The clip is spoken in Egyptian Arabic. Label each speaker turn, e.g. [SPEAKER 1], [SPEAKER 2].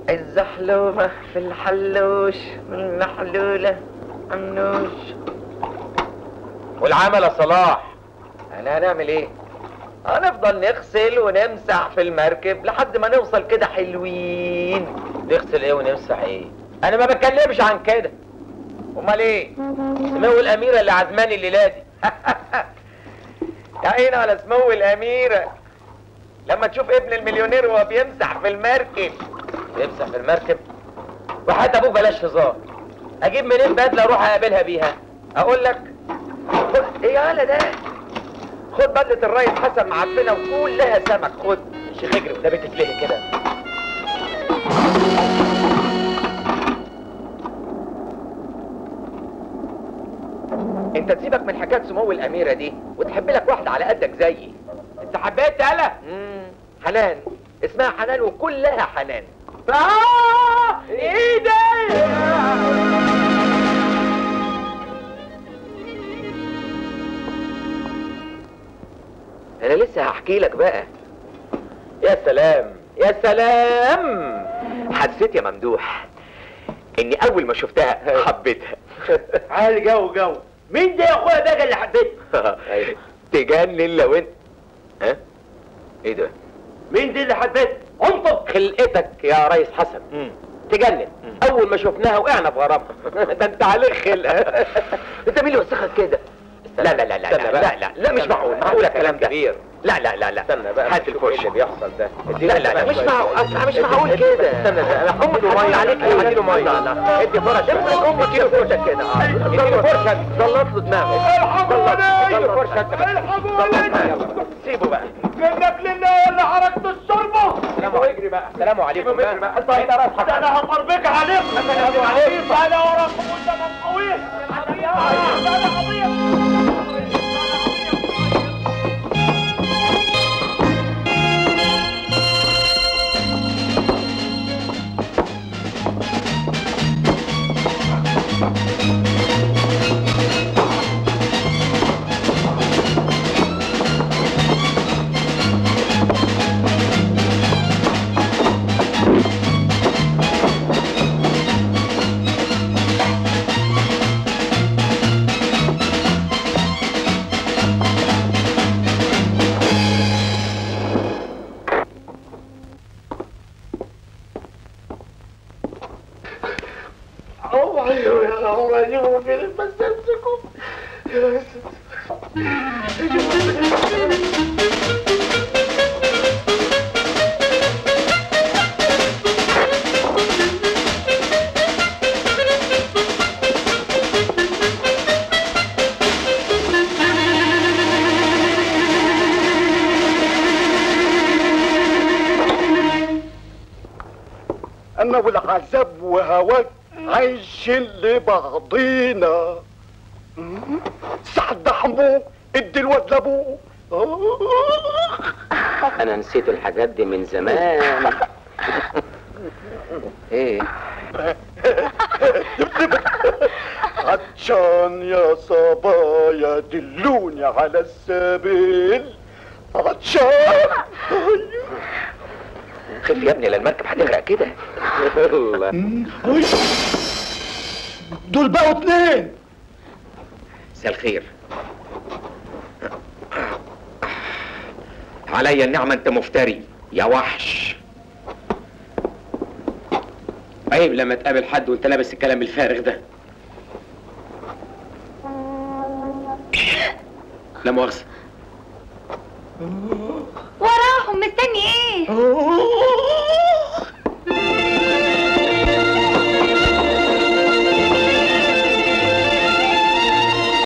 [SPEAKER 1] الزحلومة في الحلوش والمحلولة عنوش
[SPEAKER 2] والعمل يا صلاح
[SPEAKER 1] انا هنعمل ايه هنفضل نغسل ونمسح في المركب لحد ما نوصل كده حلوين
[SPEAKER 2] نغسل ايه ونمسح ايه
[SPEAKER 1] انا ما بتكلمش عن كده امال ايه
[SPEAKER 2] سمو الاميره اللي عزماني الليله دي
[SPEAKER 1] يا عيني على سمو الاميره لما تشوف ابن المليونير وهو بيمسح في المركب
[SPEAKER 2] يمسح في المركب وحتى ابوك بلاش هزار اجيب منين بدله اروح اقابلها بيها
[SPEAKER 1] اقول لك خد ايه يالا ده خد بدله الريس حسن معفنه وكلها سمك خد
[SPEAKER 2] الشيخ اجرب ده بتتلهي كده
[SPEAKER 1] انت تسيبك من حكايه سمو الاميره دي وتحب لك واحده على قدك زيي
[SPEAKER 2] انت حبيت يالا
[SPEAKER 1] مم، حنان اسمها حنان وكلها حنان
[SPEAKER 2] آه ايه ده
[SPEAKER 1] انا لسه هحكي لك بقى
[SPEAKER 2] يا سلام يا سلام
[SPEAKER 1] حسيت يا ممدوح اني اول ما شفتها حبيتها
[SPEAKER 2] عالي جو جو مين ده يا اخويا ده اللي حبيته
[SPEAKER 1] تجنن لو انت ها ايه ده
[SPEAKER 2] مين دي اللي حبيته انطق
[SPEAKER 1] خلقتك يا ريس حسن تجنن اول ما شفناها وقعنا في غرامها ده انت عليك خلقه انت مين اللي وسخك كده لا لا لا لا
[SPEAKER 2] استنى
[SPEAKER 1] لا,
[SPEAKER 2] بقى.
[SPEAKER 1] لا لا لا مش
[SPEAKER 2] استنى
[SPEAKER 1] معقول
[SPEAKER 2] بقى.
[SPEAKER 1] معقول
[SPEAKER 2] هذا
[SPEAKER 1] الكلام ده
[SPEAKER 2] كلام كبير.
[SPEAKER 1] لا لا لا لا
[SPEAKER 2] استنى بقى
[SPEAKER 1] هات
[SPEAKER 2] نشوف ايه
[SPEAKER 1] الفرشه
[SPEAKER 2] اللي بيحصل ده
[SPEAKER 1] لا لا لا مش معقول أصل مش معقول كده
[SPEAKER 2] استنى بقى
[SPEAKER 1] امك هتقول عليك ايه اديله ميه لا لا ادي فرشه امسك امك اديله فرشه كده اه اديله فرشه زلط له دماغه
[SPEAKER 2] الحقوني
[SPEAKER 1] اديله فرشه انت
[SPEAKER 2] الحقوني
[SPEAKER 1] سيبه بقى
[SPEAKER 2] منك لله ولا حركت الشربة
[SPEAKER 1] سلام عليكم بقى سلام عليكم
[SPEAKER 2] بقى.
[SPEAKER 1] انت هنا راس
[SPEAKER 2] ده انا هطربك عليك
[SPEAKER 1] سلام عليكم.
[SPEAKER 2] انا وراكم قدام طويل انا قضية
[SPEAKER 3] انا والعذاب وهواك عايشين لبعضينا مم. سعد حمو ادي الواد لابوه
[SPEAKER 1] انا نسيت الحاجات دي من زمان ايه
[SPEAKER 3] عطشان يا صبايا دلوني على السبيل عطشان
[SPEAKER 1] خف يا ابني لا المركب هتغرق كده
[SPEAKER 3] أي. دول بقوا اتنين
[SPEAKER 1] مساء الخير عليا النعمة انت مفتري يا وحش عيب لما تقابل حد وانت لابس الكلام الفارغ ده لا مؤاخذة
[SPEAKER 4] وراهم مستني ايه